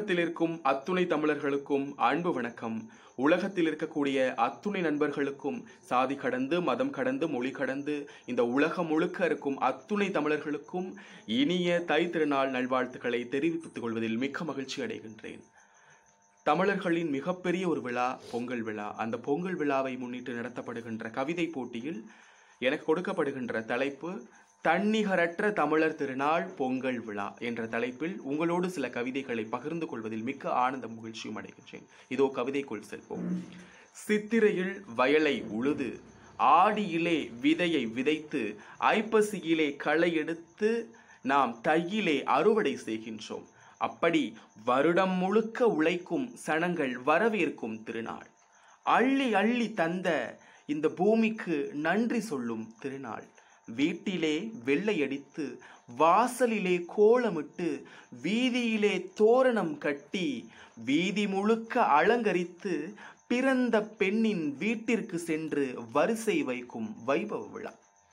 உலகத்தில் இருக்கும் அத்துணை தமிழர்களுக்கும் அன்பு வணக்கம் உலகத்தில் இருக்கக்கூடிய அத்துணை நண்பர்களுக்கும் சாதி கடந்து மதம் கடந்து மொழி கடந்து இந்த உலகம் முழுக்க இருக்கும் அத்துணை தமிழர்களுக்கும் இனிய தை திருநாள் நல்வாழ்த்துக்களை தெரிவித்துக் கொள்வதில் மிக்க மகிழ்ச்சி அடைகின்றேன் தமிழர்களின் மிகப்பெரிய ஒரு விழா பொங்கல் விழா அந்த பொங்கல் விழாவை முன்னிட்டு நடத்தப்படுகின்ற கவிதை போட்டியில் எனக்கு கொடுக்கப்படுகின்ற தலைப்பு தன்னிகரற்ற தமிழர் திருநாள் பொங்கல் விழா என்ற தலைப்பில் உங்களோடு சில கவிதைகளை பகிர்ந்து கொள்வதில் மிக்க ஆனந்த மகிழ்ச்சியும் அடைகின்றேன் இதோ கவிதைக்குள் செல்வோம் சித்திரையில் வயலை உழுது ஆடியிலே விதையை விதைத்து ஐப்பசியிலே களை எடுத்து நாம் தையிலே அறுவடை செய்கின்றோம் அப்படி வருடம் முழுக்க உழைக்கும் சனங்கள் வரவேற்கும் திருநாள் அள்ளி அள்ளி தந்த இந்த பூமிக்கு நன்றி சொல்லும் திருநாள் வீட்டிலே வெள்ளையடித்து வாசலிலே கோலமிட்டு வீதியிலே தோரணம் கட்டி வீதி முழுக்க அலங்கரித்து பிறந்த பெண்ணின் வீட்டிற்கு சென்று வரிசை வைக்கும் வைபவ விழா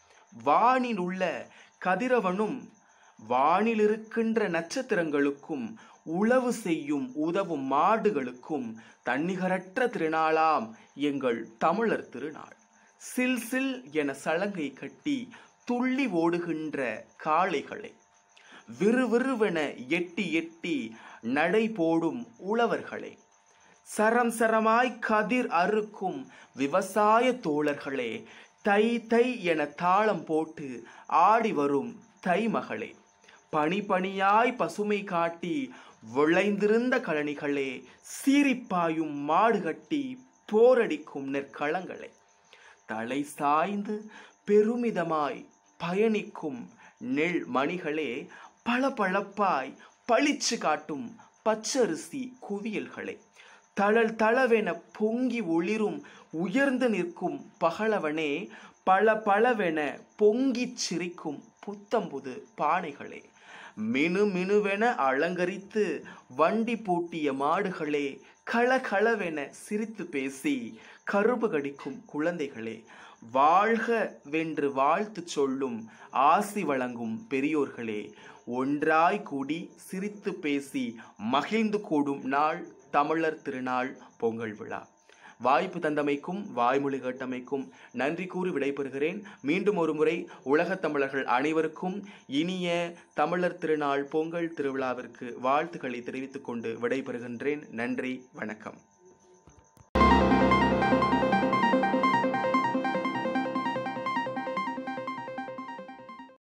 வானில் உள்ள கதிரவனும் வானில் இருக்கின்ற நட்சத்திரங்களுக்கும் உழவு செய்யும் உதவும் மாடுகளுக்கும் தன்னிகரற்ற திருநாளாம் எங்கள் தமிழர் திருநாள் சில் சில் என சலங்கை கட்டி துள்ளி ஓடுகின்ற காளைகளை விறுவிறுவென எட்டி எட்டி நடை போடும் உழவர்களே சரம் சரமாய் கதிர் அறுக்கும் விவசாய தோழர்களே தை தை என தாளம் போட்டு ஆடி வரும் தை மகளே பனி பனியாய் பசுமை காட்டி விளைந்திருந்த கழனிகளே சீரிப்பாயும் மாடு கட்டி போரடிக்கும் நெற்களங்களே தலை சாய்ந்து பெருமிதமாய் பயணிக்கும் நெல் மணிகளே பளபளப்பாய் பளிச்சு காட்டும் பச்சரிசி குவியல்களே தளல் தளவென பொங்கி ஒளிரும் உயர்ந்து நிற்கும் பகலவனே பல பலவென பொங்கிச் சிரிக்கும் புத்தம்புது பானைகளே மினு மினுவென அலங்கரித்து வண்டி பூட்டிய மாடுகளே களகளவென சிரித்து பேசி கரும்பு கடிக்கும் குழந்தைகளே வாழ்க வென்று வாழ்த்து சொல்லும் ஆசி வழங்கும் பெரியோர்களே ஒன்றாய் கூடி சிரித்து பேசி மகிழ்ந்து கூடும் நாள் தமிழர் திருநாள் பொங்கல் விழா வாய்ப்பு தந்தமைக்கும் வாய்மொழி கேட்டமைக்கும் நன்றி கூறி விடைபெறுகிறேன் மீண்டும் ஒரு முறை உலகத் தமிழர்கள் அனைவருக்கும் இனிய தமிழர் திருநாள் பொங்கல் திருவிழாவிற்கு வாழ்த்துக்களை தெரிவித்துக் கொண்டு விடைபெறுகின்றேன் நன்றி வணக்கம்